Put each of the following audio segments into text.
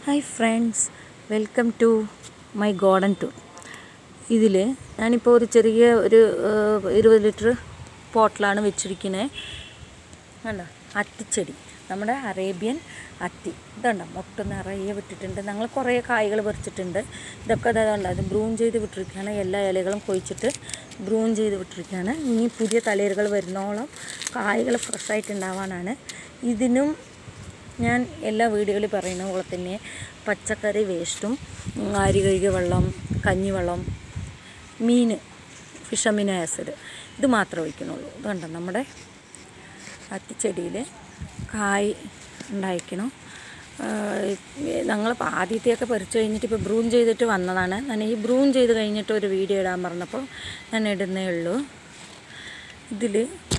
Hi friends welcome to my ഗോഡൻ tour ഇതിൽ ഞാനിപ്പോൾ ഒരു ചെറിയ ഒരു ഏഹ്, ഇരുപത് ലിറ്റർ പോട്ടിലാണ് വെച്ചിരിക്കുന്നത് കണ്ടോ അത്തിച്ചെടി നമ്മുടെ അറേബ്യൻ അത്തി ഇതുണ്ടോ മൊട്ട നിറയെ വിട്ടിട്ടുണ്ട് ഞങ്ങൾ കുറേ കായ്കൾ പറിച്ചിട്ടുണ്ട് ഇതൊക്കെ അതുകൊണ്ട് അത് ബ്രൂൺ ചെയ്ത് വിട്ടിരിക്കുകയാണ് എല്ലാ ഇലകളും കൊഴിച്ചിട്ട് ബ്രൂൺ ചെയ്ത് വിട്ടിരിക്കുകയാണ് ഇനി പുതിയ തളിരുകൾ വരുന്നോളം കായ്കൾ ഫ്രഷായിട്ട് ഉണ്ടാവാനാണ് ഇതിനും ഞാൻ എല്ലാ വീടുകളിൽ പറയുന്ന പോലെ തന്നെ പച്ചക്കറി വേസ്റ്റും ഉം, അരി കഴുകിയ വെള്ളം കഞ്ഞിവെള്ളം മീൻ ഫിഷ് അമിനോ ആസിഡ് ഇത് മാത്രമേ ഒഴിക്കണുള്ളൂ ഇതുണ്ട് നമ്മുടെ അത്തിച്ചെടിയിൽ കായ് ഉണ്ടായിരിക്കണം ഞങ്ങൾ ആദ്യത്തെയൊക്കെ പറിച്ചു കഴിഞ്ഞിട്ട് ഇപ്പോൾ ബ്രൂൺ ചെയ്തിട്ട് വന്നതാണ് ഞാൻ ഈ ബ്രൂൺ ചെയ്ത് കഴിഞ്ഞിട്ട് ഒരു വീഡിയോ ഇടാൻ പറഞ്ഞപ്പോൾ ഞാൻ ഇടുന്നേ ഉള്ളൂ ഇതിൽ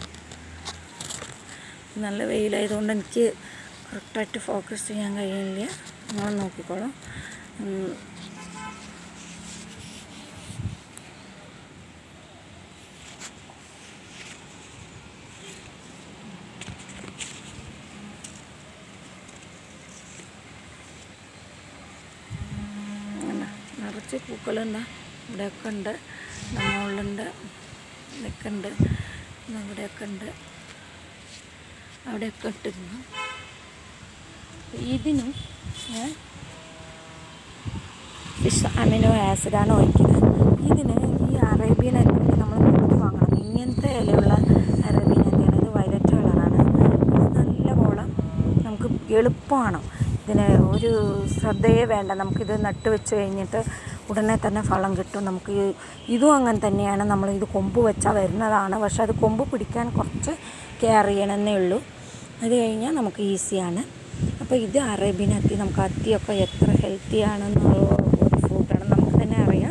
നല്ല വെയിലായതുകൊണ്ട് എനിക്ക് കറക്റ്റായിട്ട് ഫോക്കസ് ചെയ്യാൻ കഴിയുന്നില്ല നിങ്ങൾ നോക്കിക്കോളാം ഉം. അങ്ങനെ നിറച്ച് പൂക്കളുണ്ട് ഇവിടെയൊക്കെ ഉണ്ട് നമ്മളുണ്ട് ഇതൊക്കെ ഉണ്ട് ഇവിടെയൊക്കെ ഉണ്ട് അവിടെയൊക്കെ ഇട്ടിരുന്നു ഇതിനും ഞാൻ ഫിഷ് അമിനോ ആസിഡാണ് ഒഴിക്കുന്നത് ഇതിന് ഈ അറേബ്യൻ അരിപ്പൊടി നമ്മൾ നോക്കി വാങ്ങണം ഇങ്ങനത്തെ ഇലയുള്ള അറേബ്യൻ അരിയാണ് ഇത് വയലറ്റ് കളറാണ് ഇത് നല്ല വളം നമുക്ക് എളുപ്പമാണ് ഇതിന് ഒരു ശ്രദ്ധയെ വേണ്ട നമുക്കിത് നട്ട് വെച്ച് കഴിഞ്ഞിട്ട് ഉടനെ തന്നെ ഫലം കിട്ടും നമുക്ക് ഈ- ഇതും അങ്ങനെ തന്നെയാണ് നമ്മൾ ഇത് കൊമ്പ് വെച്ചാൽ വരുന്നതാണ് പക്ഷെ അത് കൊമ്പ് പിടിക്കാൻ കുറച്ച് കെയർ ചെയ്യണമെന്നേ ഉള്ളൂ അത് കഴിഞ്ഞാൽ നമുക്ക് ഈസിയാണ് അപ്പോൾ ഇത് അറേബ്യൻ അത്തി നമുക്ക് അത്തിയൊക്കെ എത്ര ഹെൽത്തി ആണെന്നുള്ള ഒരു ഫ്രൂട്ടാണ് നമുക്ക് തന്നെ അറിയാം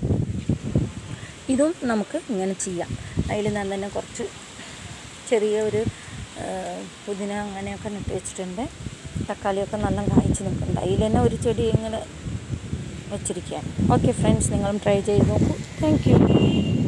ഇതും നമുക്ക് ഇങ്ങനെ ചെയ്യാം അതിൽ ഞാൻ തന്നെ കുറച്ച് ചെറിയ ഒരു ആ, പുതിന അങ്ങനെയൊക്കെ നട്ട് വെച്ചിട്ടുണ്ട് തക്കാളിയൊക്കെ നല്ല കായ്ച്ച് നിൽക്കുന്നുണ്ട് അതിൽ തന്നെ ഒരു ചെടി ഇങ്ങനെ വെച്ചിരിക്കുകയാണ് ഓക്കെ ഫ്രണ്ട്സ് നിങ്ങളും ട്രൈ ചെയ്ത് നോക്കൂ താങ്ക് യു